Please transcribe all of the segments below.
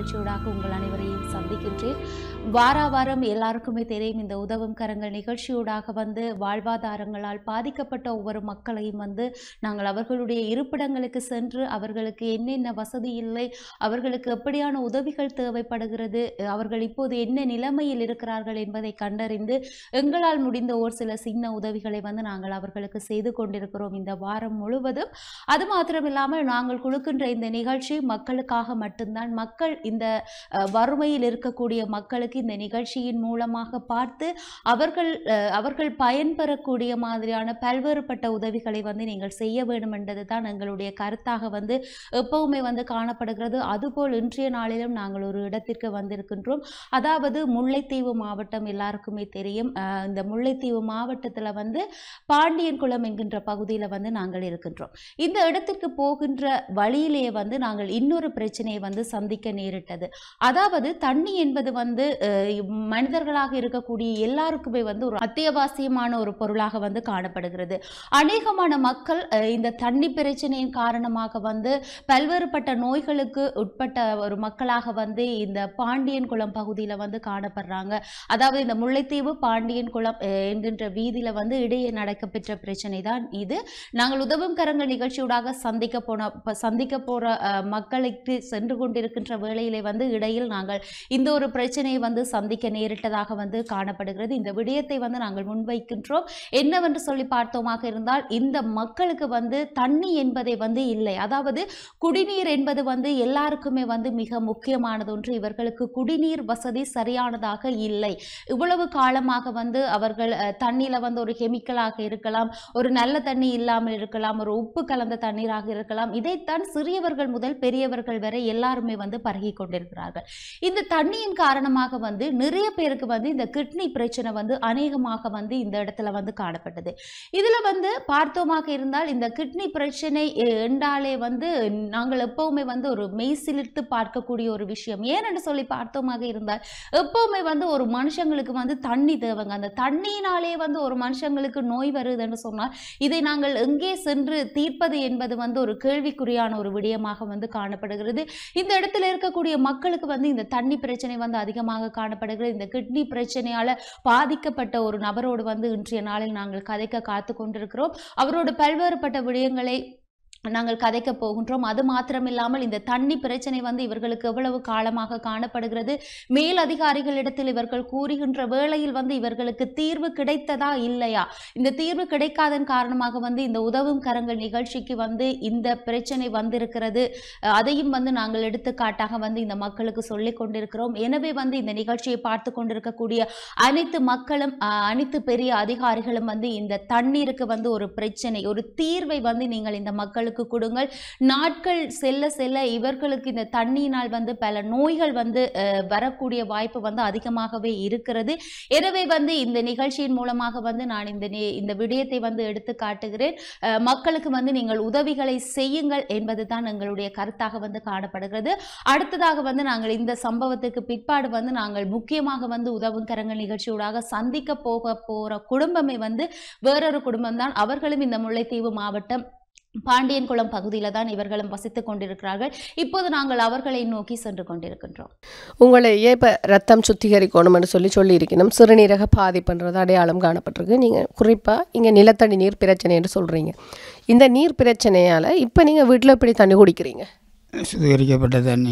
நிகழ்ச்சியூடாக உங்கள் அனைவரையும் சந்திக்கின்றேன் வாரா வாரம் எல்லாருக்குமே தெரியும் இந்த உதவும் கரங்கள் நிகழ்ச்சியூடாக வந்து வாழ்வாதாரங்களால் பாதிக்கப்பட்ட ஒவ்வொரு மக்களையும் வந்து நாங்கள் அவர்களுடைய இருப்பிடங்களுக்கு சென்று அவர்களுக்கு என்னென்ன வசதி இல்லை அவர்களுக்கு எப்படியான உதவிகள் தேவைப்படுகிறது அவர்கள் இப்போது என்ன நிலைமையில் இருக்கிறார்கள் என்பதை கண்டறிந்து எங்களால் முடிந்த ஒரு சில சின்ன உதவிகளை வந்து நாங்கள் அவர்களுக்கு செய்து கொண்டிருக்கிறோம் இந்த வாரம் முழுவதும் அது மாத்திரமில்லாமல் நாங்கள் கொடுக்கின்ற இந்த நிகழ்ச்சி மக்களுக்காக மட்டும்தான் மக்கள் இந்த அஹ், வறுமையில் இருக்கக்கூடிய மக்களுக்கு இந்த நிகழ்ச்சியின் மூலமாக பார்த்து அவர்கள் அஹ், அவர்கள் பயன்பெறக்கூடிய மாதிரியான பல்வேறுபட்ட உதவிகளை வந்து நீங்கள் செய்ய வேண்டும் என்பது தான் எங்களுடைய கருத்தாக வந்து எப்பவுமே வந்து காணப்படுகிறது அதுபோல் இன்றைய நாளிலும் நாங்கள் ஒரு இடத்திற்கு வந்திருக்கின்றோம் அதாவது முல்லைத்தீவு மாவட்டம் எல்லாருக்குமே தெரியும் அஹ், இந்த முல்லைத்தீவு மாவட்டத்தில் வந்து பாண்டியன்குளம் என்கின்ற பகுதியில் வந்து நாங்கள் இருக்கின்றோம் இந்த இடத்திற்கு போகின்ற வழியிலேயே வந்து நாங்கள் இன்னொரு பிரச்சனையை வந்து சந்திக்க நேரிட்டது அதாவது தண்ணி என்பது வந்து அஹ், மனிதர்களாக இருக்கக்கூடிய எல்லாருக்குமே வந்து ஒரு அத்தியாவசியமான ஒரு பொருளாக வந்து காணப்படுகிறது அநேகமான மக்கள் அஹ், இந்த தண்ணி பிரச்சனையின் காரணமாக வந்து பல்வேறுபட்ட நோய்களுக்கு உட்பட்ட ஒரு மக்களாக வந்து இந்த பாண்டியன் குளம் பகுதியில் வந்து காணப்படுறாங்க அதாவது இந்த முல்லைத்தீவு பாண்டியன் குளம் அஹ், என்கின்ற வீதியில வந்து இடையே நடக்கப்பெற்ற பிரச்சனை தான் இது நாங்கள் உதவும் கரங்கள் நிகழ்ச்சியூடாக சந்திக்க போன ப- சந்திக்க போற அஹ், மக்களுக்கு சென்று கொண்டிருக்கின்ற வேளையிலே வந்து இடையில் நாங்கள் இந்த ஒரு பிரச்சனையை வந்து சந்திக்க நேரிட்டதாக வந்து காணப்படுகிறது இந்த விடயத்தை வந்து நாங்கள் முன்வைக்கின்றோம் என்னவென்று சொல்லி பார்த்தோமாக இருந்தால் இந்த மக்களுக்கு வந்து தண்ணி என்பதே வந்து இல்லை அதாவது குடிநீர் என்பது வந்து எல்லாருக்குமே வந்து மிக முக்கியமானது ஒன்று இவர்களுக்கு குடிநீர் வசதி சரியானதாக இல்லை இவ்வளவு காலமாக வந்து அவர்கள் அஹ், தண்ணியில வந்து ஒரு கெமிக்கலாக இருக்கலாம் ஒரு நல்ல தண்ணி இல்லாமல் இருக்கலாம் ஒரு உப்பு கலந்த தண்ணீராக இருக்கலாம் இதைத்தான் சிறியவர்கள் முதல் பெரியவர்கள் வரை எல்லாருமே வந்து பருகி கொண்டிருக்கிறார்கள் இந்த தண்ணியின் காரணமாக வந்து நிறைய பேருக்கு வந்து இந்த கிட்னி பிரச்சனை வந்து அநேகமாக வந்து இந்த இடத்துல வந்து காணப்பட்டது இதுல வந்து பார்த்தோமாக இருந்தால் இந்த கிட்னி பிரச்சனை எ- என்றாலே வந்து நாங்கள் எப்பவுமே வந்து ஒரு மெய் சிலிர்த்து பார்க்கக்கூடிய ஒரு விஷயம் ஏனென்று சொல்லி பார்த்தோமாக இருந்தால் எப்பவுமே வந்து ஒரு மனுஷங்களுக்கு வந்து தண்ணி தேவைங்க அந்த தண்ணியினாலே வந்து ஒரு மனுஷங்களுக்கு நோய் வருதுன்னு சொன்னால் இதை நாங்கள் எங்கே சென்று தீர்ப்பது என்பது வந்து ஒரு கேள்விக்குறியான ஒரு விடயமாக வந்து காணப்படுகிறது இந்த இடத்துல இருக்கக்கூடிய மக்களுக்கு வந்து இந்த தண்ணி பிரச்சனை வந்து அதிகமாக காணப்படுகிறது இந்த கிட்னி பிரச்சனையால பாதிக்கப்பட்ட ஒரு நபரோடு வந்து இன்றைய நாளில் நாங்கள் கதைக்க காத்து கொண்டிருக்கிறோம் அவரோட பல்வேறுபட்ட விடயங்களை நாங்கள் கதைக்க போகின்றோம் அது மாத்திரமில்லாமல் இந்த தண்ணி பிரச்சனை வந்து இவர்களுக்கு எவ்வளவு காலமாக காணப்படுகிறது மேல் அதிகாரிகளிடத்தில் இவர்கள் கூறுகின்ற வேளையில் வந்து இவர்களுக்கு தீர்வு கிடைத்ததா இல்லையா இந்த தீர்வு கிடைக்காதன் காரணமாக வந்து இந்த உதவும் கரங்கள் நிகழ்ச்சிக்கு வந்து இந்த பிரச்சனை வந்திருக்கிறது அஹ் அதையும் வந்து நாங்கள் எடுத்துக்காட்டாக வந்து இந்த மக்களுக்கு சொல்லிக் கொண்டிருக்கிறோம் எனவே வந்து இந்த நிகழ்ச்சியை பார்த்து கொண்டிருக்கக்கூடிய அனைத்து மக்களும் அஹ், அனைத்து பெரிய அதிகாரிகளும் வந்து இந்த தண்ணீருக்கு வந்து ஒரு பிரச்சனை ஒரு தீர்வை வந்து நீங்கள் இந்த மக்களுக்கு கொடுங்கள் நாட்கள் செல்ல செல்ல இவர்களுக்கு இந்த தண்ணியினால் வந்து பல நோய்கள் வந்து அஹ், வரக்கூடிய வாய்ப்பு வந்து அதிகமாகவே இருக்கிறது எனவே வந்து இந்த நிகழ்ச்சியின் மூலமாக வந்து நான் இந்த நி- இந்த விடயத்தை வந்து எடுத்து காட்டுகிறேன் அஹ், மக்களுக்கு வந்து நீங்கள் உதவிகளை செய்யுங்கள் என்பது தான் எங்களுடைய கருத்தாக வந்து காணப்படுகிறது அடுத்ததாக வந்து நாங்கள் இந்த சம்பவத்துக்கு பிற்பாடு வந்து நாங்கள் முக்கியமாக வந்து உதவும் கரங்கள் நிகழ்ச்சியூடாக சந்திக்க போக போற குடும்பமே வந்து வேறொரு குடும்பம் தான் அவர்களும் இந்த முல்லைத்தீவு மாவட்டம் பாண்டியன்குளம் பகுதியில தான் இவர்களும் வசித்துக் கொண்டிருக்கிறார்கள் இப்போது நாங்கள் அவர்களை நோக்கி சென்று கொண்டிருக்கின்றோம் உங்களை இப்போ ரத்தம் சுத்திகரிக்கணும்னு சொல்லி சொல்லியிருக்கணும் சிறுநீரக பாதிப்புன்றது அடையாளம் காணப்பட்டிருக்கு நீங்கள் குறிப்பாக இங்கே நிலத்தடி நீர் பிரச்சனைன்னு சொல்கிறீங்க இந்த நீர் பிரச்சனையால் இப்போ நீங்கள் வீட்டில் எப்படி தண்ணி குடிக்கிறீங்க சுத்திகரிக்கப்பட்ட தண்ணி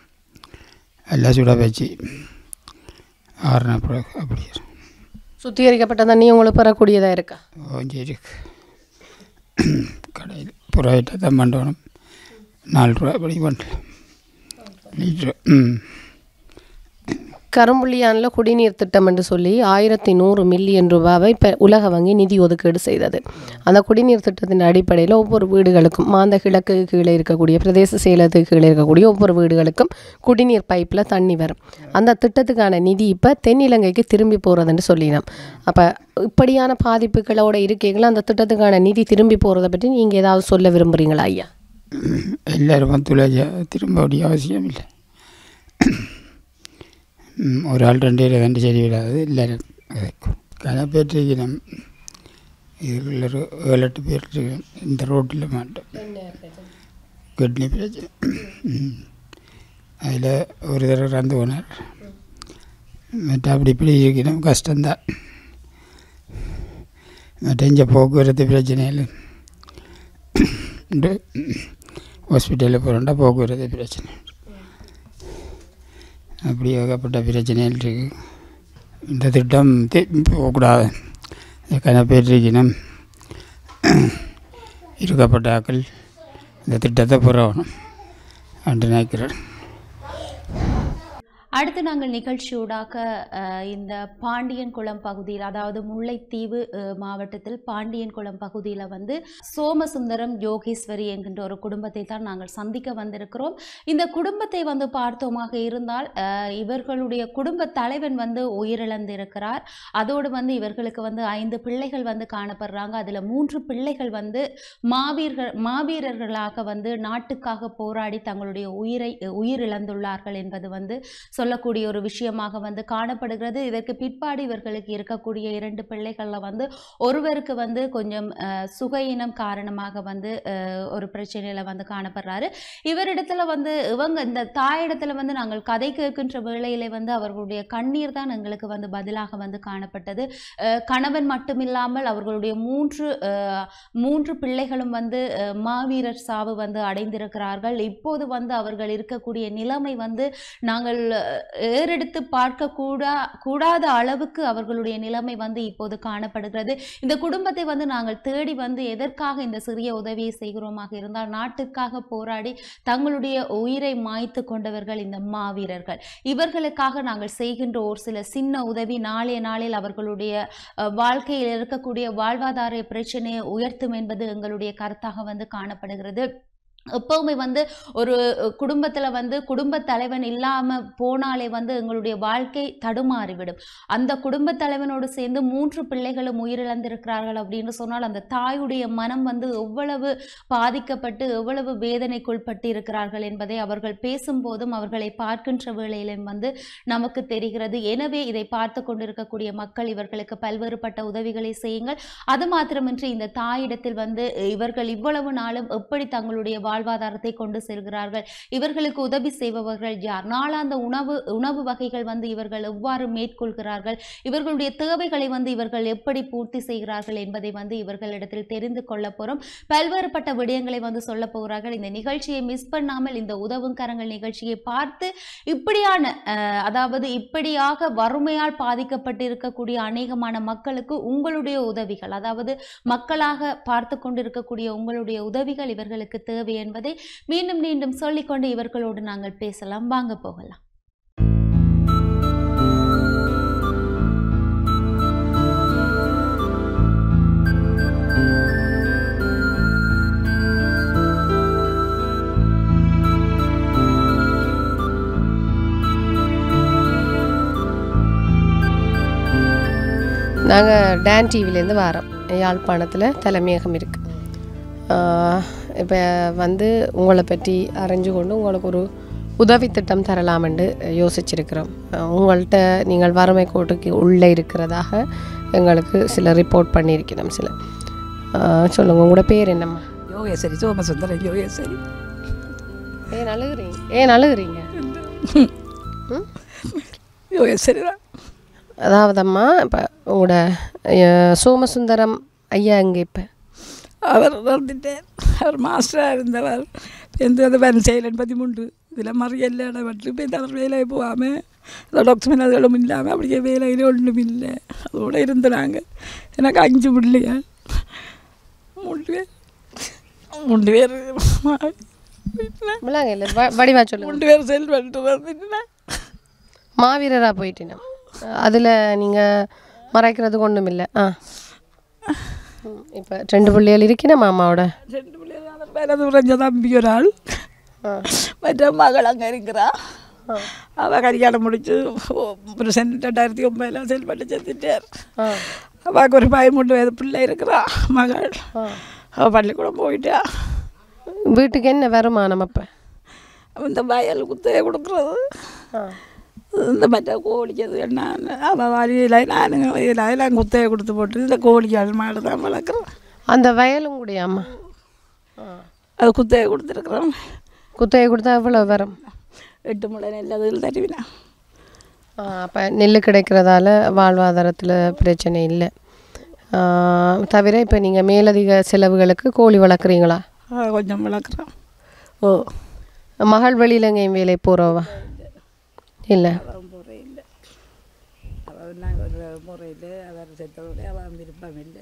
எல்லாம் சுட வச்சு ஆறுன பிறகு அப்படி சுத்திகரிக்கப்பட்ட தண்ணி உங்களுக்கு பெறக்கூடியதாக இருக்கா கொஞ்சம் இருக்கு கடையில் புறாயிட்ட தான் பண்ணணும் நாலு ரூபா அப்படி பண்ணலாம் லிட்ரு ம் கரும்புள்ளியானில் குடிநீர் திட்டம் என்று சொல்லி ஆயிரத்தி நூறு மில்லியன் ரூபாவை இப்போ உலக வங்கி நிதி ஒதுக்கீடு செய்தது அந்த குடிநீர் திட்டத்தின் அடிப்படையில் ஒவ்வொரு வீடுகளுக்கும் மாந்த கிழக்கு கீழே இருக்கக்கூடிய பிரதேச செயலத்துக்கு கீழே இருக்கக்கூடிய ஒவ்வொரு வீடுகளுக்கும் குடிநீர் பைப்பில் தண்ணி வரும் அந்த திட்டத்துக்கான நிதி இப்போ தென்னிலங்கைக்கு திரும்பி போகிறதுன்னு சொல்லினோம் அப்போ இப்படியான பாதிப்புகளோட இருக்கீங்களா அந்த திட்டத்துக்கான நிதி திரும்பி போகிறத பற்றி நீங்கள் ஏதாவது சொல்ல விரும்புகிறீங்களா ஐயா எல்லாரும் ஒத்துழைச்சா திரும்ப வேண்டிய அவசியம் இல்லை ம், ஒரு ஆள் ரெண்டு பேர் ரெண்டு சரி விடாது எல்லாரும் விதைக்கும் கனப்பேற்றிக்கணும் இதுக்குள்ள ஒரு ஏழு எட்டு பேர் இருக்கணும். இந்த ரோட்டில் மாட்டோம் கிட்னி பிரச்சனை ம். அதில் ஒரு தடவை இறந்து போனார் மற்ற அப்படி இப்படி இருக்கணும் கஷ்டம்தான் மற்ற இங்கே போக்குவரத்து பிரச்சனைகள் இந்த ஹாஸ்பிட்டலில் போகிறோண்டா போக்குவரத்து பிரச்சனை அப்படி ஏகப்பட்ட பிரச்சனைகள் இருக்குது இந்த திட்டம் தி- போகக்கூடாது எத்தனை பேர் இருக்கணும் இருக்கப்பட்ட ஆக்கள் இந்த திட்டத்தை புறவணும் என்று நினைக்கிறேன் அடுத்து நாங்கள் நிகழ்ச்சியூடாக அஹ், இந்த பாண்டியன்குளம் பகுதியில் அதாவது முல்லைத்தீவு அஹ், மாவட்டத்தில் பாண்டியன்குளம் பகுதியில் வந்து சோமசுந்தரம் யோகேஸ்வரி என்கின்ற ஒரு குடும்பத்தை தான் நாங்கள் சந்திக்க வந்திருக்கிறோம் இந்த குடும்பத்தை வந்து பார்த்தோமாக இருந்தால் அஹ், இவர்களுடைய குடும்ப தலைவன் வந்து உயிரிழந்திருக்கிறார் அதோடு வந்து இவர்களுக்கு வந்து ஐந்து பிள்ளைகள் வந்து காணப்படுறாங்க அதில் மூன்று பிள்ளைகள் வந்து மாவீரர்கள் மாவீரர்களாக வந்து நாட்டுக்காக போராடி தங்களுடைய உயிரை உயிரிழந்துள்ளார்கள் என்பது வந்து சொல்லக்கூடிய ஒரு விஷயமாக வந்து காணப்படுகிறது இதற்கு பிற்பாடு இவர்களுக்கு இருக்கக்கூடிய இரண்டு பிள்ளைகளில் வந்து ஒருவருக்கு வந்து கொஞ்சம் அஹ், சுகையினம் காரணமாக வந்து அஹ், ஒரு பிரச்சனையில் வந்து காணப்படுறாரு இவரிடத்துல வந்து இவங்க இந்த தாயிடத்துல வந்து நாங்கள் கதை கேட்கின்ற வேளையிலே வந்து அவர்களுடைய கண்ணீர் தான் எங்களுக்கு வந்து பதிலாக வந்து காணப்பட்டது அஹ், கணவன் மட்டுமில்லாமல் அவர்களுடைய மூன்று அஹ், மூன்று பிள்ளைகளும் வந்து அஹ், மாவீரர் சாவு வந்து அடைந்திருக்கிறார்கள் இப்போது வந்து அவர்கள் இருக்கக்கூடிய நிலைமை வந்து நாங்கள் அஹ், ஏறெடுத்து பார்க்க கூடா கூடாத அளவுக்கு அவர்களுடைய நிலைமை வந்து இப்போது காணப்படுகிறது இந்த குடும்பத்தை வந்து நாங்கள் தேடி வந்து எதற்காக இந்த சிறிய உதவியை செய்கிறோமாக இருந்தால் நாட்டுக்காக போராடி தங்களுடைய உயிரை மாய்த்து கொண்டவர்கள் இந்த மாவீரர்கள் இவர்களுக்காக நாங்கள் செய்கின்ற ஒரு சில சின்ன உதவி நாளைய நாளில் அவர்களுடைய அஹ், வாழ்க்கையில் இருக்கக்கூடிய வாழ்வாதார பிரச்சனையை உயர்த்தும் என்பது எங்களுடைய கருத்தாக வந்து காணப்படுகிறது எப்பவுமே வந்து ஒரு குடும்பத்தில் வந்து குடும்ப தலைவன் இல்லாமல் போனாலே வந்து எங்களுடைய வாழ்க்கை தடுமாறிவிடும் அந்த குடும்ப தலைவனோடு சேர்ந்து மூன்று பிள்ளைகளும் உயிரிழந்திருக்கிறார்கள் அப்படின்னு சொன்னால் அந்த தாயுடைய மனம் வந்து எவ்வளவு பாதிக்கப்பட்டு எவ்வளவு வேதனைக்குள்பட்டு இருக்கிறார்கள் என்பதை அவர்கள் பேசும்போதும் அவர்களை பார்க்கின்ற வேளையிலும் வந்து நமக்கு தெரிகிறது எனவே இதை பார்த்து கொண்டிருக்கக்கூடிய மக்கள் இவர்களுக்கு பல்வேறுபட்ட உதவிகளை செய்யுங்கள் அது மாத்திரமின்றி இந்த தாயிடத்தில் வந்து இவர்கள் இவ்வளவு நாளும் எப்படி தங்களுடைய வாழ்வாதாரத்தை கொண்டு செல்கிறார்கள் இவர்களுக்கு உதவி செய்பவர்கள் யார் நாளாந்த உணவு உணவு வகைகள் வந்து இவர்கள் எவ்வாறு மேற்கொள்கிறார்கள் இவர்களுடைய தேவைகளை வந்து இவர்கள் எப்படி பூர்த்தி செய்கிறார்கள் என்பதை வந்து இவர்களிடத்தில் தெரிந்து கொள்ள போகிறோம் பல்வேறுபட்ட விடயங்களை வந்து சொல்ல போகிறார்கள் இந்த நிகழ்ச்சியை மிஸ் பண்ணாமல் இந்த உதவும் கரங்கள் நிகழ்ச்சியை பார்த்து இப்படியான அஹ், அதாவது இப்படியாக வறுமையால் பாதிக்கப்பட்டு இருக்கக்கூடிய அநேகமான மக்களுக்கு உங்களுடைய உதவிகள் அதாவது மக்களாக பார்த்து கொண்டிருக்கக்கூடிய உங்களுடைய உதவிகள் இவர்களுக்கு தேவை என்பதை மீண்டும் மீண்டும் சொல்லிக்கொண்டு இவர்களோடு நாங்கள் பேசலாம் வாங்க போகலாம் நாங்கள் டான் டிவிலேருந்து வரோம் யாழ்ப்பாணத்தில் தலைமையகம் இருக்குது இப்போ வந்து உங்களை பற்றி அறிஞ்சு கொண்டு உங்களுக்கு ஒரு உதவி திட்டம் தரலாமென்று யோசிச்சிருக்கிறோம் அஹ் உங்கள்கிட்ட நீங்கள் வறுமை கோட்டுக்கு உள்ளே இருக்கிறதாக எங்களுக்கு சில ரிப்போர்ட் பண்ணியிருக்கிறோம் சில அஹ் சொல்லுங்க உங்களோட பேர் என்னம்மா யோகேஸ்வரி சோமசுந்தரம் யோகேஸ்வரி ஏன் அழுகுறீங்க ஏன் அழுகுறீங்க ம் யோகேஸ்வரி தான் அதாவதம்மா இப்போ உங்களோட அஹ், சோமசுந்தரம் ஐயா எங்கே இப்போ அவர் இறந்துட்டார் அவர் மாஸ்டராக இருந்தவர் எந்த அது வேலை செய்யலன்னு பதிமூன்று இதில் மறியல்ல இடப்பட்டு இப்போ இந்த அவர் வேலையை போகாமல் அந்த டாக்டர் அதுகளும் இல்லாமல் அப்படியே வேலையில் ஒன்றும் இல்லை அதோடு இருந்தாங்க எனக்கு அஞ்சு பிள்ளைங்க மூணு பேர் மூணு பேர் வீட்டில் முழாங்க இல்லை வடிவா சொல்லுங்க மூணு பேர் செல்வன்ட்டு வந்துட்டேன் மாவீரராக போயிட்டினோம் அதில் நீங்கள் மறைக்கிறதுக்கு ஒன்றும் இல்லை ஆ இப்போ ரெண்டு பிள்ளைகள் இருக்கணும் மாமாவோட ரெண்டு பிள்ளைங்க வேலை குறைஞ்ச தம்பி ஒரு ஆள் ஆ மற்ற மகள் அங்கே இருக்கிறா அவள் கல்யாணம் முடிச்சு ஒரு சென்ட் ரெண்டாயிரத்தி ஒம்பதில் செல்பட்டு செத்துட்டார் ஆ அவளுக்கு ஒரு பதிமூணு வயது பிள்ளை இருக்கிறா மகள் ஆ அவள் பள்ளிக்கூடம் போயிட்டா வீட்டுக்கு என்ன வருமானம் அப்போ இந்த வயல் குத்தையை கொடுக்குறது ஆ இந்த மற்ற கோழிக்கு என்ன அவள் வழியில் நானுங்க வயலில் எல்லாம் குத்தையை கொடுத்து போட்டு இந்த கோழிகள் மாடு தான் வளர்க்குறோம் அந்த வயலும் கூடிய அம்மா அது குத்தையை கொடுத்துருக்குறோம் குத்தகை கொடுத்தா எவ்வளோ வரும் எட்டு முளை நெல் அதில் தருவினா அப்போ நெல் கிடைக்கிறதால வாழ்வாதாரத்தில் பிரச்சனை இல்லை ஆ, தவிர இப்போ நீங்கள் மேலதிக செலவுகளுக்கு கோழி வளர்க்குறீங்களா கொஞ்சம் வளர்க்குறோம் ஓ மகள் வெளியில் எங்கேயும் வேலை போகிறவா இல்லை அவன் முறை இல்லை அவன் நாங்கள் ஒரு முறையில் அவர் செத்தோட அவன் விருப்பம் இல்லை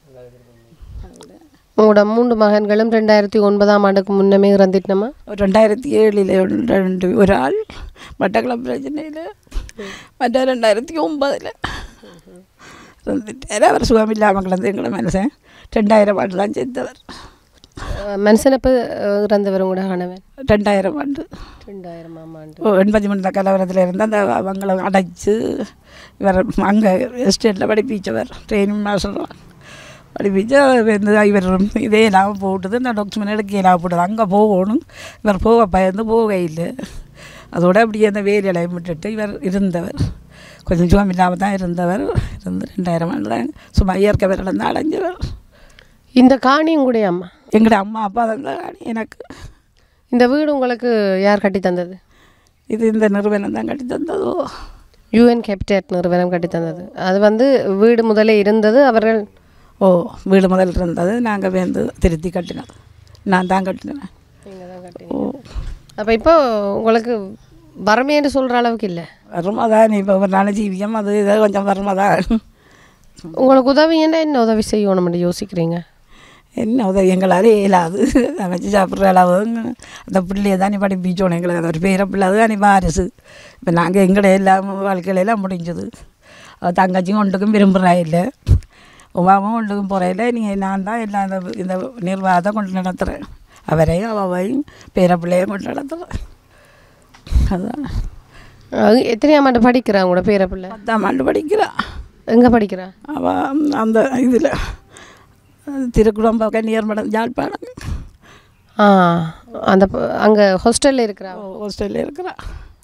அவளை உங்களோட மூன்று மகன்களும் ரெண்டாயிரத்தி ஒன்பதாம் ஆண்டுக்கு முன்னமே இறந்துட்டோமா ஒரு ரெண்டாயிரத்தி ஏழில் ரெண்டு ஒரு ஆள் மட்டக்களப்பு பிரச்சனையில் மற்ற ரெண்டாயிரத்தி ஒம்பதில் இருந்துட்டார் அவர் சுகம் இல்லாமல் கிடந்து எங்களை மனுஷன் ரெண்டாயிரம் ஆண்டு தான் செத்தவர் மனுஷனப்பு இறந்தவர் கூட கணவன் ரெண்டாயிரம் ஆண்டு ரெண்டாயிரமாம் ஆண்டு ஓ எண்பத்தி மூணு கலவரத்தில் இருந்து அந்த அவங்கள அடைச்சு இவர் அங்கே எஸ்டேட்டில் படிப்பிச்சவர் ட்ரெயினிங் மாஸ்டர் படிப்பிச்சு இந்த இவர் இதே இல்லாமல் போட்டுது இந்த டாக்குமெண்ட் எடுக்க இல்லாமல் போட்டுது அங்கே போகணும் இவர் போக பயந்து போக இல்லை அதோட அப்படியே அந்த வேலையை விட்டுட்டு இவர் இருந்தவர் கொஞ்சம் சுகம் இல்லாமல் தான் இருந்தவர் இருந்து ரெண்டாயிரம் ஆண்டு தான் சும்மா இயற்கை விரலம் தான் அடைஞ்சவர் இந்த காணியும் கூட அம்மா எங்களோட அம்மா அப்பா தான் எனக்கு இந்த வீடு உங்களுக்கு யார் கட்டி தந்தது இது இந்த நிறுவனம் தான் கட்டி தந்ததோ யூஎன் கேபிடேட் நிறுவனம் கட்டி தந்தது அது வந்து வீடு முதலே இருந்தது அவர்கள் ஓ வீடு முதல் இருந்தது நாங்கள் வந்து திருத்தி கட்டினோம் நான் தான் கட்டினேன் ஓ அப்போ இப்போ உங்களுக்கு வறுமைன்னு சொல்கிற அளவுக்கு இல்லை வருமாதான் இப்போ ஒரு நாள் ஜீவியம் அது இதை கொஞ்சம் வருமாதான் உங்களுக்கு உதவி என்ன என்ன உதவி செய்யணும்னு யோசிக்கிறீங்க என்ன உதவி எங்களால் இயலாது சமைச்சு சாப்பிட்ற அளவு அந்த பிள்ளைய தான் நீ படிப்பிச்சோணும் எங்களுக்கு அது ஒரு பேர பிள்ளை தான் நீ வாரிசு இப்போ நாங்கள் எங்கட எல்லாம் வாழ்க்கையில எல்லாம் முடிஞ்சது அவ தங்கச்சியும் ஒன்றுக்கும் விரும்புகிறா இல்லை உமாவும் ஒன்றுக்கும் போகிறதில்ல நீங்கள் நான் தான் எல்லாம் இந்த இந்த நிர்வாகத்தை கொண்டு நடத்துகிறேன் அவரையும் அவையும் பேர பிள்ளையும் கொண்டு நடத்துகிறேன் அதான் அது எத்தனையாம் ஆண்டு படிக்கிறா உங்களோட பேர பிள்ளை பத்தாம் ஆண்டு படிக்கிறான் எங்கே படிக்கிறா அவன் அந்த இதில் திருக்குழம்பம் கன்னியர் மடம் யாழ்ப்பாணம் ஆ அந்த அங்கே ஹாஸ்டலில் இருக்கிறா ஹோஸ்டலில் இருக்கிறான்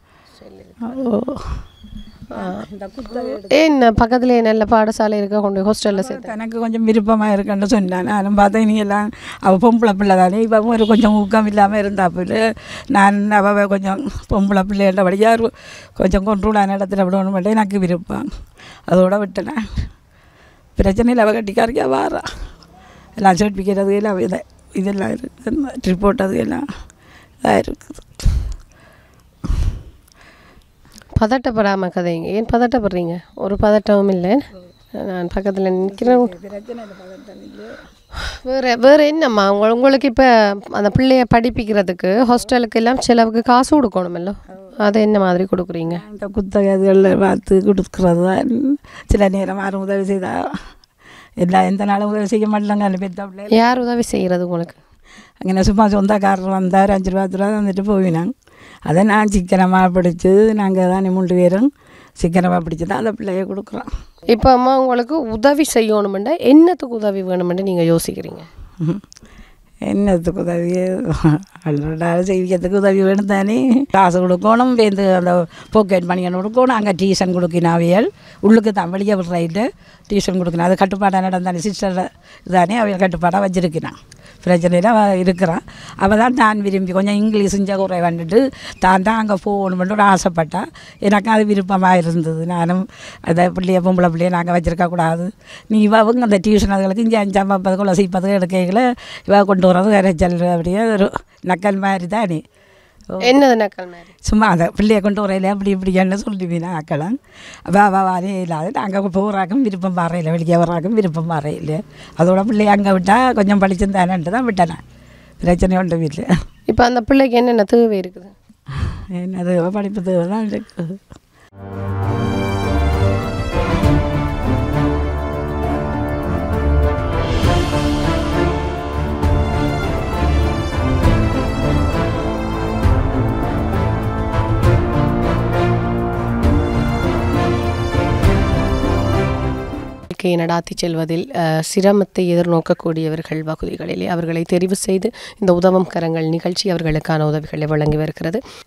ஓ இந்த குத்தகை ஏன் பக்கத்துலேயே நல்ல பாடசாலை இருக்க கொண்டு ஹாஸ்டலில் சேர்த்து எனக்கு கொஞ்சம் விருப்பமாக இருக்குன்னு சொன்னான் நானும் பார்த்தேன் நீ எல்லாம் அவள் பொம்பளை பிள்ளை தானே இவன் ஒரு கொஞ்சம் ஊக்கம் இல்லாமல் இருந்தாப்புல நான் அவள் கொஞ்சம் பொம்பளை பிள்ளைன்றபடியாக ஒரு கொஞ்சம் கொண்டு விடான இடத்துல விடணும் மட்டும் எனக்கு விருப்பம் அதோட விட்டேன் பிரச்சனை இல்லை அவள் கட்டிக்காரிக்கா வாரா எல்லாம் சர்டிஃபிகேட் அது எல்லாம் இதை இதெல்லாம் இருக்குது ரிப்போர்ட் அது எல்லாம் இதாக இருக்குது பதட்டப்படாமல் கதைங்க ஏன் பதட்டப்படுறீங்க ஒரு பதட்டமும் இல்லை நான் பக்கத்தில் நிற்கிறேன் பிரச்சனை இல்லை பதட்டம் இல்லை வேறு வேறு என்னம்மா உங்க உங்களுக்கு இப்போ அந்த பிள்ளைய படிப்பிக்கிறதுக்கு ஹாஸ்டலுக்கு எல்லாம் செலவுக்கு காசு கொடுக்கணுமല്ലോ அது என்ன மாதிரி கொடுக்குறீங்க இந்த குத்தகை அதுகளில் பார்த்து கொடுக்குறது தான் சில நேரம் யாரும் உதவி செய்தா எல்லா எந்த நாளும் உதவி செய்ய மாட்டாங்க பெத்த பிள்ளை யார் உதவி செய்கிறது உங்களுக்கு അങ്ങനെ சும்மா சொந்தக்காரர் வந்தார் அஞ்சு ரூபா பத்து ரூபா தந்துட்டு போயினாங்க அதை நான் சிக்கனமாக பிடிச்சி நாங்கள் தான் மூன்று பேரும் சிக்கனமாக பிடிச்சி தான் அந்த பிள்ளைய கொடுக்குறோம் இப்போ அம்மா உங்களுக்கு உதவி செய்யணுமெண்டா என்னத்துக்கு உதவி வேணுமென்று நீங்கள் யோசிக்கிறீங்க என்னத்துக்கு உதவி அல்லாட செய்விக்கிறதுக்கு உதவி வேணும் தானே காசு கொடுக்கணும் வேந்து அந்த பாக்கெட் மணியன் கொடுக்கணும் அங்கே டியூஷன் கொடுக்கினாவியல் உள்ளுக்கு தான் வெளியே விடுறாயிட்டு டியூஷன் கொடுக்கணும் அது கட்டுப்பாடாக நடந்தானே சிஸ்டர் இதானே அவைய கட்டுப்பாடாக வச்சிருக்கிறான் பிரச்சனையில் அவள் இருக்கிறான் அவள் தான் நான் விரும்பி கொஞ்சம் இங்கிலீஷ் செஞ்ச குறை வந்துட்டு தான் தான் அங்கே போகணுமென்று ஒரு ஆசைப்பட்டா எனக்கு அது விருப்பமாக இருந்தது நானும் அதை பிள்ளைய பொம்பளை பிள்ளைய நாங்கள் வச்சிருக்க கூடாது நீ இவங்க அந்த டியூஷன் அதுகளுக்கு இங்கே அஞ்சாம் பப்பது குள்ள சீப்பது எடுக்கைகளை இவ கொண்டு வரது இறைச்சல் அப்படியே ஒரு நக்கல் மாதிரி தானே ஓ என்னது நக்கல் மாதிரி சும்மா அதை பிள்ளைய கொண்டு வரையில அப்படி இப்படின்னு சொல்லிவினா ஆக்கலாம் வா வா வாரே இல்லாது நாங்கள் போகிறாக்கும் விருப்பம் பாறையில் வெளியே வர்றாக்கும் விருப்பம் பாறையில் அதோட பிள்ளைய அங்கே விட்டால் கொஞ்சம் படிச்சிருந்தானன்ட்டு தான் விட்டேன் பிரச்சனை ஒன்றும் இல்லை இப்போ அந்த பிள்ளைக்கு என்னென்ன தேவை இருக்குது என்னது படிப்பு தேவை தான் இருக்குது வாழ்க்கையை நடாத்தி செல்வதில் அஹ், சிரமத்தை எதிர்நோக்கக்கூடியவர்கள் பகுதிகளிலே அவர்களை தெரிவு செய்து இந்த உதவும் கரங்கள் நிகழ்ச்சி அவர்களுக்கான உதவிகளை வழங்கி வருகிறது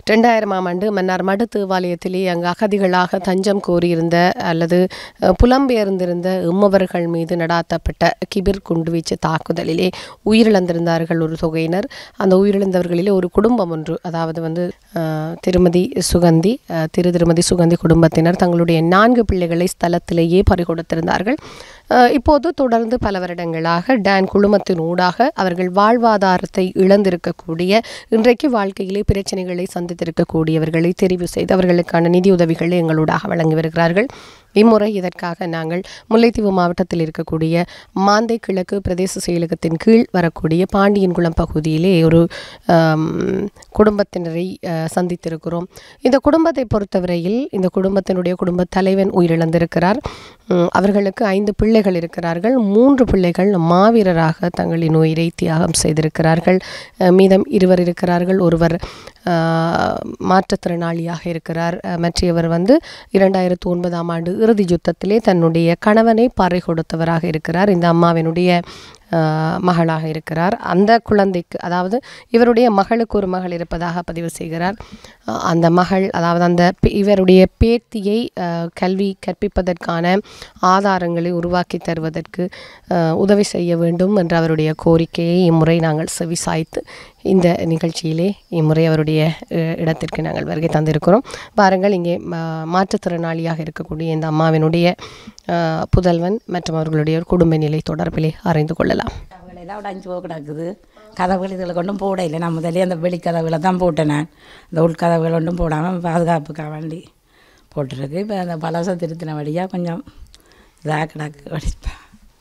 ரெண்டாயிரமாம் ஆண்டு மன்னார் மடு தேவாலயத்திலே அங்கு அகதிகளாக தஞ்சம் கோரியிருந்த அல்லது அஹ், புலம்பெயர்ந்திருந்த எம்மவர்கள் மீது நடாத்தப்பட்ட கிபிர் குண்டுவீச்சு தாக்குதலிலே உயிரிழந்திருந்தார்கள் ஒரு தொகையினர் அந்த உயிரிழந்தவர்களிலே ஒரு குடும்பம் ஒன்று அதாவது வந்து அஹ், திருமதி சுகந்தி அஹ், திரு திருமதி சுகந்தி குடும்பத்தினர் தங்களுடைய நான்கு பிள்ளைகளை ஸ்தலத்திலேயே பறிகொடுத்திருந்தார்கள் அஹ், இப்போது தொடர்ந்து பல வருடங்களாக டான் குழுமத்தின் ஊடாக அவர்கள் வாழ்வாதாரத்தை இழந்திருக்கக்கூடிய இன்றைக்கு வாழ்க்கையிலே பிரச்சனைகளை சந்தித்திருக்கக்கூடியவர்களை தெரிவு செய்து அவர்களுக்கான நிதியுதவிகளை எங்களூடாக வழங்கி வருகிறார்கள் இம்முறை இதற்காக நாங்கள் முல்லைத்தீவு மாவட்டத்தில் இருக்கக்கூடிய மாந்தை கிழக்கு பிரதேச செயலகத்தின் கீழ் வரக்கூடிய பாண்டியன்குளம் பகுதியிலே ஒரு ஆம், குடும்பத்தினரை அஹ், சந்தித்திருக்கிறோம் இந்த குடும்பத்தை பொறுத்தவரையில் இந்த குடும்பத்தினுடைய குடும்ப தலைவன் உயிரிழந்திருக்கிறார் உம், அவர்களுக்கு ஐந்து பிள்ளைகள் இருக்கிறார்கள் மூன்று பிள்ளைகள் மாவீரராக தங்களின் உயிரை தியாகம் செய்திருக்கிறார்கள் அஹ், மீதம் இருவர் இருக்கிறார்கள் ஒருவர் ஆஹ், மாற்றுத்திறனாளியாக இருக்கிறார் அஹ், மற்றவர் வந்து இரண்டாயிரத்து ஒன்பதாம் ஆண்டு இறுதி யுத்தத்திலே தன்னுடைய கணவனை பறை கொடுத்தவராக இருக்கிறார் இந்த அம்மாவினுடைய ஆஹ், மகளாக இருக்கிறார் அந்த குழந்தைக்கு அதாவது இவருடைய மகளுக்கு ஒரு மகள் இருப்பதாக பதிவு செய்கிறார் ஆஹ், அந்த மகள் அதாவது அந்த பே- இவருடைய பேத்தியை ஆஹ், கல்வி கற்பிப்பதற்கான ஆதாரங்களை உருவாக்கி தருவதற்கு ஆஹ், உதவி செய்ய வேண்டும் என்ற அவருடைய கோரிக்கையை இம்முறை நாங்கள் செவிசாய்த்து இந்த நிகழ்ச்சியிலே இம்முறை அவருடைய அஹ், இடத்திற்கு நாங்கள் வருகை தந்திருக்கிறோம் பாருங்கள் இங்கே மா- மாற்றுத்திறனாளியாக இருக்கக்கூடிய இந்த அம்மாவினுடைய அஹ், புதல்வன் மற்றும் அவர்களுடைய குடும்ப நிலை தொடர்பிலே அறிந்து கொள்ளலாம் கதவுகளெல்லாம் உடஞ்சி போக கிடக்குது கதவுகள் இதில் கொண்டும் போட இல்லை நான் முதல்ல அந்த வெளிக்கதவுகளை தான் போட்டேன் நான் இந்த உள்கதவுகள் ஒன்றும் போடாமல் பாதுகாப்புக்காக வேண்டி போட்டிருக்கு இப்போ அந்த பலசம் திருத்தின வழியாக கொஞ்சம் இதாக கிடக்கு வடிப்பேன்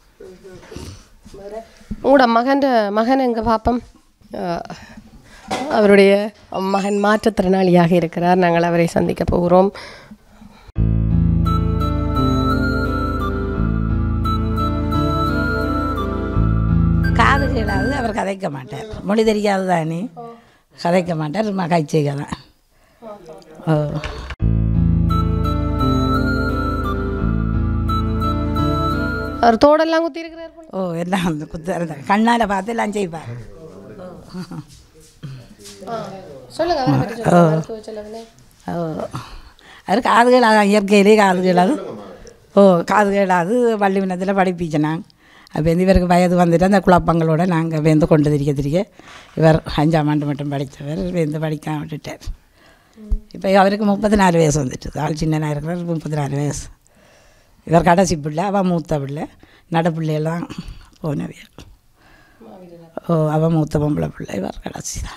உங்களோட மகன் மகன் எங்க பாப்பம் அஹ், அவருடைய மகன் மாற்றுத்திறனாளியாக இருக்கிறார் நாங்கள் அவரை சந்திக்க போகிறோம் காது கேளாது அவர் கதைக்க மாட்டார் மொழி தெரியாது தானே கதைக்க மாட்டார் சும்மா கைச்சிக்க தான் ஓ அவர் தோடெல்லாம் குத்தி இருக்கிறார் போல. ஓ எல்லாம் வந்து குத்து கண்ணால் பார்த்து எல்லாம் செய்வார் சொல்லுங்க அவரை பற்றி சொல்லுங்க. மருத்துவ செலவுல. ஓ அது காது கேளாது இயற்கையிலே காது கேளாது ஓ காது கேளாது பள்ளி வினத்தில் படிப்பிச்சேன் நாங்கள் அப்போ வந்து இவருக்கு வயது வந்துட்டு அந்த குழப்பங்களோட நாங்கள் வேந்து கொண்டு திரிக்க திரிக்க இவர் அஞ்சாம் ஆண்டு மட்டும் படித்தவர் வேந்து படிக்க விட்டுட்டார் இப்போ அவருக்கு முப்பத்தி நாலு வயசு வந்துட்டு ஆள் சின்னனாக இருக்கிறார் முப்பத்தி நாலு வயசு இவர் கடைசி பிள்ளை அவள் மூத்த பிள்ளை நட பிள்ளையெல்லாம் போனவியல் ஓ அவள் மூத்த பொம்பளை பிள்ளை இவர் கடைசி தான்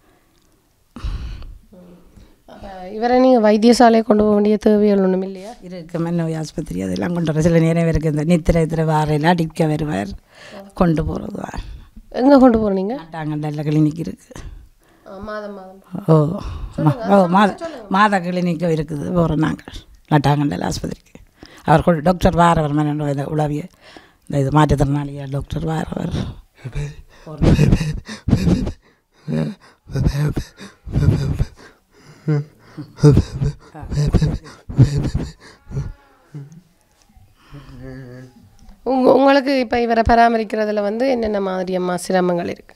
அப்ப இவரை நீங்க வைத்தியசாலை கொண்டு போக வேண்டிய தேவைகள் ஒன்றும் இல்லையா இருக்கு மன்னோய் ஆஸ்பத்திரி அதெல்லாம் கொண்டு வர சில நேரம் இவருக்கு இந்த நித்திரை இத்திரை வாரையில் அடிக்க வருவார் கொண்டு போகிறது தான் எங்க கொண்டு போறீங்க நாட்டாங்கண்டல்ல கிளினிக் இருக்குது மாதம் மாதம் ஓ மா- ஓ மாத மாத கிளினிக்கும் இருக்குது போகிறோம் நாங்கள் நட்டாங்கண்டல் ஆஸ்பத்திரிக்கு அவர் கொண்டு டாக்டர் வாரவர் மன்னோட இந்த உளவிய இந்த இது மாற்றுத்திறனாளியா டாக்டர் வாரவர் உங்க உங்களுக்கு இப்போ இவரை பராமரிக்கிறதுல வந்து என்னென்ன மாதிரியம்மா சிரமங்கள் இருக்கு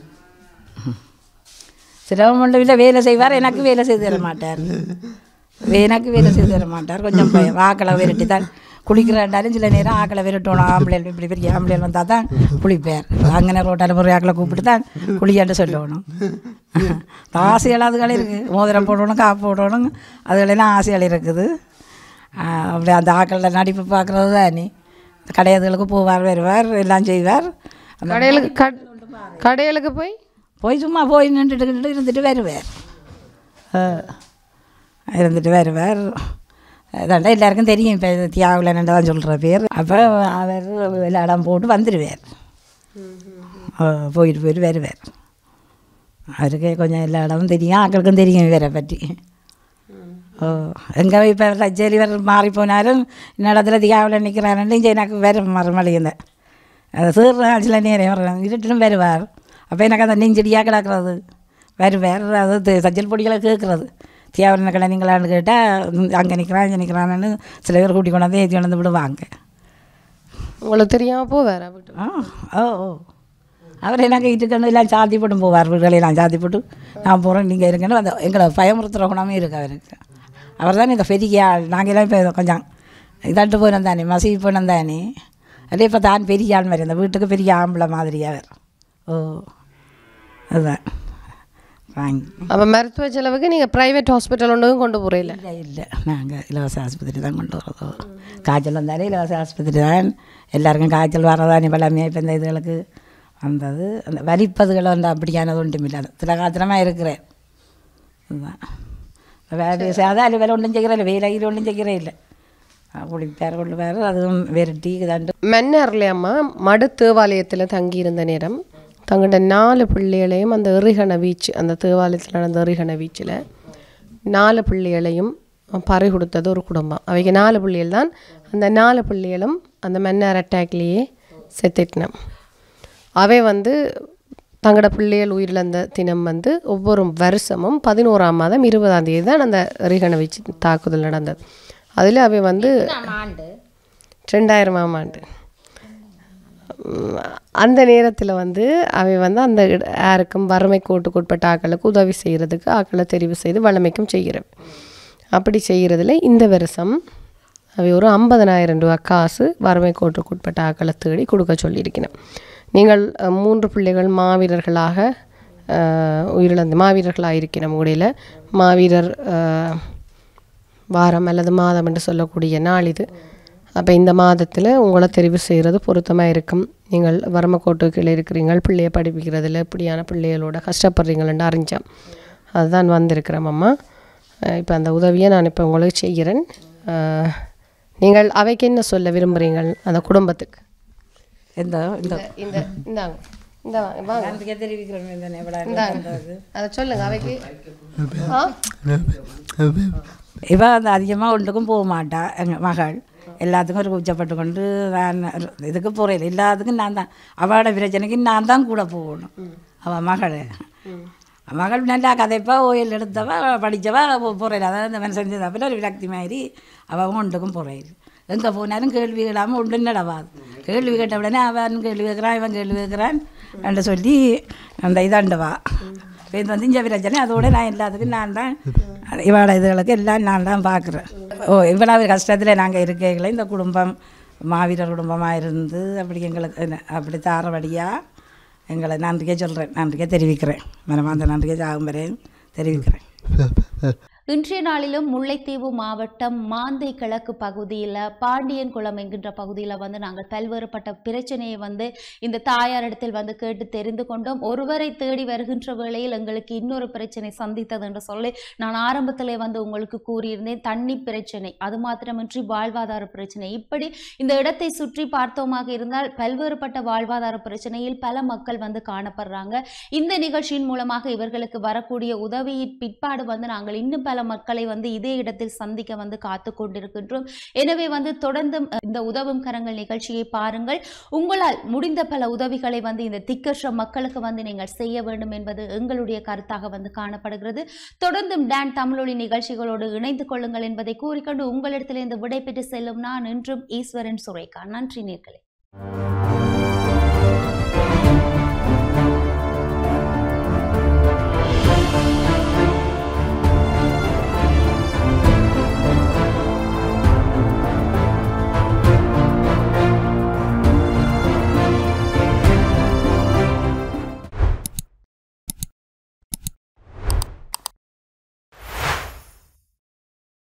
சிரமம் ஒன்றும் இல்லை வேலை செய்வார் எனக்கு வேலை செய்து தர மாட்டார் எனக்கு வேலை செய்து தர மாட்டார் கொஞ்சம் பயம் ஆக்களை விரட்டி தான் குளிக்கிறாண்டாலும் சில நேரம் ஆக்களை விரட்டணும் ஆம்பளைகள் இப்படி பெரிய ஆம்பளைகள் வந்தால் தான் குளிப்பார் அங்கே ரோட்டால் ஒரு ஆக்களை கூப்பிட்டு தான் குளியாண்டு சொல்லணும் ஆசைகள் அதுகள் இருக்குது மோதிரம் போடணும் காப்பு போடணும் அதுகளெல்லாம் ஆசைகள் இருக்குது ஆஹ் அப்படி அந்த ஆக்களில் நடிப்பு பார்க்குறது தான் நீ கடையாதுகளுக்கு போவார் வருவார் எல்லாம் செய்வார் அந்த கடைகளுக்கு கட் கடைகளுக்கு போய் போய் சும்மா போய் நின்றுட்டு இருந்துட்டு வருவார் ஆ. இருந்துட்டு வருவார் அதாண்டா எல்லாருக்கும் தெரியும் இப்போ தியாகுலன்னு தான் சொல்கிற பேர் அப்போ அவர் எல்லா இடம் போட்டு வந்துடுவார் ஆ, போயிட்டு போயிட்டு வருவார் அவருக்கு கொஞ்சம் எல்லா இடமும் தெரியும் ஆக்களுக்கும் தெரியும் இவரை பற்றி ஓ எங்கே இப்போ லஜ்ஜலி இவர் மாறி போனாலும் இன்னிடத்துல தியாவில் நிற்கிறாருன்னு எனக்கு வேறு மறுமொழியும் தான் அது சீர்றான் சில நேரம் வர்றாங்க இருட்டிலும் வருவார் அப்போ எனக்கு அந்த நெஞ்சடியாக கிடக்கிறது வருவார் அது தி- சஞ்சல் பொடிகளை கேட்குறது தியாவரன கிளம்பிங்களான்னு கேட்டால் அங்கே நிற்கிறான் இங்கே நிற்கிறான்னு சில பேர் கூட்டி கொண்டாந்து ஏற்றி கொண்டாந்து விடுவாங்க உங்களுக்கு தெரியாம போவாரா வீட்டு ஆ ஓ ஓ அவர் எனக்கு இருக்கணும் எல்லாம் சாத்தி போட்டு போவார் வீடுகளெல்லாம் சாத்தி போட்டு நான் போகிறேன் நீங்கள் இருக்கணும் அந்த எங்களை பயமுறுத்துகிற குணமே இருக்கு அவருக்கு அவர் தான் இந்த பெரிய ஆள் நாங்களாம் இப்போ கொஞ்சம் இதாட்டு போனோம் தானே மசீவி போனோம் தானே அதே இப்போ தான் பெரிய ஆள் மாதிரி அந்த வீட்டுக்கு பெரிய ஆம்பளை மாதிரி அவர் ஓ அதுதான் வாங்கி அப்போ மருத்துவ செலவுக்கு நீங்கள் ப்ரைவேட் ஹாஸ்பிட்டல் ஒன்றும் கொண்டு போகிறீங்கள இல்லை இல்லை நாங்கள் இலவச ஆஸ்பத்திரி தான் கொண்டு வர்றதோ காய்ச்சல் வந்தாலே இலவச ஆஸ்பத்திரி தான் எல்லாருக்கும் காய்ச்சல் வரதான் இப்போலாமே இப்போ இந்த இதுகளுக்கு வந்தது அந்த வலிப்பதுகள் வந்து அப்படியானது ஒன்றும் இல்லை சில காத்திரமாக இருக்கிறேன் அதுதான் வேறு சாதாரண வேலை ஒன்றும் செய்கிறேன் வேலையில் ஒன்றும் செய்கிறே இல்லை குளிப்பார் கொள்ளுவார் அதுவும் விரட்டி இதாண்டு மன்னார்லையம்மா மடு தேவாலயத்தில் தங்கியிருந்த நேரம் தங்களோட நாலு பிள்ளைகளையும் அந்த எறிகண வீச்சு அந்த தேவாலயத்தில் நடந்த எறிகண வீச்சில் நாலு பிள்ளைகளையும் பறி கொடுத்தது ஒரு குடும்பம் அவைக்கு நாலு பிள்ளைகள் தான் அந்த நாலு பிள்ளைகளும் அந்த மன்னார் அட்டாக்லேயே செத்துட்டினோம் அவை வந்து தங்களோட பிள்ளைகள் உயிரிழந்த தினம் வந்து ஒவ்வொரு வருஷமும் பதினோராம் மாதம் இருபதாம் தேதி தான் அந்த எறிகண வீச்சு தாக்குதல் நடந்தது அதில் அவை வந்து ரெண்டாயிரமாம் ஆண்டு உம், அந்த நேரத்தில் வந்து அவை வந்து அந்த இட- யாருக்கும் வறுமை கோட்டுக்குட்பட்ட ஆக்களுக்கு உதவி செய்கிறதுக்கு ஆக்களை தெரிவு செய்து வளமைக்கும் செய்கிறவை அப்படி செய்கிறதுல இந்த வருஷம் அவை ஒரு ஐம்பதனாயிரம் ரூபா காசு வறுமை கோட்டுக்குட்பட்ட ஆக்களை தேடி கொடுக்க சொல்லியிருக்கிறேன் நீங்கள் அஹ், மூன்று பிள்ளைகள் மாவீரர்களாக அஹ், உயிரிழந்த மாவீரர்களாக இருக்கிற முறையில் மாவீரர் அஹ், வாரம் அல்லது மாதம் என்று சொல்லக்கூடிய நாள் இது அப்போ இந்த மாதத்தில் உங்களை தெரிவு செய்கிறது பொருத்தமாக இருக்கும் நீங்கள் வறுமக்கோட்டு கீழே இருக்கிறீங்க பிள்ளைய படிப்பிக்கிறதுல இப்படியான பிள்ளைகளோட கஷ்டப்படுறீங்களன்னு அறிஞ்சேன் அதுதான் வந்திருக்கிறேன் அம்மா இப்போ அந்த உதவியை நான் இப்போ உங்களுக்கு செய்கிறேன் அஹ், நீங்கள் அவைக்கு என்ன சொல்ல விரும்புகிறீங்கள் அந்த குடும்பத்துக்கு எந்த இந்த இந்த இந்தாங்க இந்த வாங்க அதுக்கே தெரிவிக்கிறோம் தானே எவ்வளோ இந்தாங்க அதை சொல்லுங்கள் அவைக்கு ஆ இவ அந்த அதிகமாக ஒன்றுக்கும் போக மாட்டா எங்கள் மகள் எல்லாத்துக்கும் ஒரு கூச்சப்பட்டு கொண்டு நான் இதுக்கு போகிறேன் எல்லாத்துக்கும் நான் தான் அவளோட பிரச்சனைக்கு நான் தான் கூட போகணும் அவள் மகள் மகள் நல்லா கதைப்பா ஓயில் எடுத்தவா படித்தவா போகிறேன் அதாவது இந்த மனுஷன் செஞ்ச ஒரு விரக்தி மாதிரி அவன் ஒன்றுக்கும் போகிறேன் எங்கே போனாலும் கேள்வி கேளாமல் ஒன்று நடவாது கேள்வி கேட்ட உடனே அவன் கேள்வி கேட்குறான் இவன் கேள்வி கேட்குறான் என்று சொல்லி அந்த இதாண்டவா இப்போ இது வந்து இங்கே பிரச்சனை அதோட நான் எல்லாத்துக்கும் நான் தான் இவளோட இதுகளுக்கு எல்லாம் நான் தான் பார்க்குறேன் ஓ இவ்வளவு கஷ்டத்தில் நாங்கள் இருக்கைகளை இந்த குடும்பம் மாவீரர் குடும்பமாக இருந்து அப்படி எங்களுக்கு என்ன, அப்படி தாரபடியாக எங்களை நன்றிக்கே சொல்கிறேன் நன்றிக்கே தெரிவிக்கிறேன் மனமார்ந்த நன்றிக்கே சாகும் வரையும் தெரிவிக்கிறேன் இன்றைய நாளிலும் முல்லைத்தீவு மாவட்டம் மாந்தை கிழக்கு பகுதியில் பாண்டியன்குளம் என்கின்ற பகுதியில் வந்து நாங்கள் பல்வேறுபட்ட பிரச்சனையை வந்து இந்த தாயாரிடத்தில் வந்து கேட்டு தெரிந்து கொண்டோம் ஒருவரை தேடி வருகின்ற வேளையில் எங்களுக்கு இன்னொரு பிரச்சனை சந்தித்தது என்று சொல்லி நான் ஆரம்பத்திலே வந்து உங்களுக்கு கூறியிருந்தேன் தண்ணி பிரச்சனை அது மாத்திரமின்றி வாழ்வாதார பிரச்சனை இப்படி இந்த இடத்தை சுற்றி பார்த்தோமாக இருந்தால் பல்வேறுபட்ட வாழ்வாதார பிரச்சனையில் பல மக்கள் வந்து காணப்படுறாங்க இந்த நிகழ்ச்சியின் மூலமாக இவர்களுக்கு வரக்கூடிய உதவியின் பிற்பாடு வந்து நாங்கள் இன்னும் பல மக்களை வந்து இதே இடத்தில் சந்திக்க வந்து காத்து கொண்டிருக்கின்றோம் எனவே வந்து தொடர்ந்து அஹ், இந்த உதவும் கரங்கள் நிகழ்ச்சியை பாருங்கள் உங்களால் முடிந்த பல உதவிகளை வந்து இந்த திக்கற்ற மக்களுக்கு வந்து நீங்கள் செய்ய வேண்டும் என்பது எங்களுடைய கருத்தாக வந்து காணப்படுகிறது தொடர்ந்தும் டான் தமிழொலி நிகழ்ச்சிகளோடு இணைந்து கொள்ளுங்கள் என்பதை கூறிக்கொண்டு உங்களிடத்திலிருந்து விடைபெற்று செல்லும் நான் இன்றும் ஈஸ்வரன் சுரேகா நன்றி நேர்களே